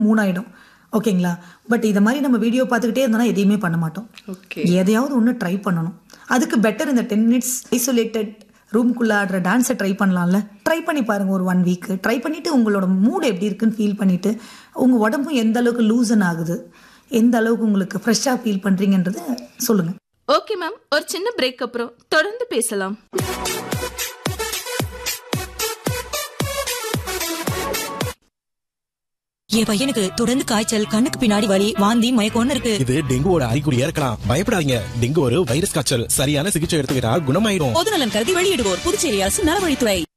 மூணாயிடும் ஓகேங்களா பட் இதை மாதிரி நம்ம வீடியோ பார்த்துக்கிட்டே இருந்தோம்னா எதையுமே பண்ண மாட்டோம் ஓகே எதையாவது ஒன்று ட்ரை பண்ணணும் அதுக்கு பெட்டர் இந்த டென் மினிட்ஸ் ஐசோலேட்டட் ரூம்குள்ளே ஆடுற டான்ஸை ட்ரை பண்ணலாம்ல ட்ரை பண்ணி பாருங்க ஒரு ஒன் வீக் ட்ரை பண்ணிட்டு உங்களோட மூட் எப்படி இருக்குன்னு ஃபீல் பண்ணிட்டு உங்க உடம்பும் எந்த அளவுக்கு லூசன் ஆகுது எந்த அளவுக்கு உங்களுக்கு ஃப்ரெஷ்ஷாக ஃபீல் பண்றீங்கன்றத சொல்லுங்க ஓகே மேம் ஒரு சின்ன பிரேக் அப்புறம் தொடர்ந்து பேசலாம் என் பையனுக்கு தொடர்ந்து காய்ச்சல் கண்ணுக்கு பின்னாடி வலி வாந்தி மயக்கம்னு இருக்கு இது டெங்குவோட அறிகுறியா இருக்கலாம் பயப்படாதீங்க டெங்கு ஒரு வைரஸ் காய்ச்சல் சரியான சிகிச்சை எடுத்துக்கிட்டா குணமாயிடும் பொதுநலன் கருதி வெளியிடுவோர் புதுச்சேரி அரசு நலவழித்துறை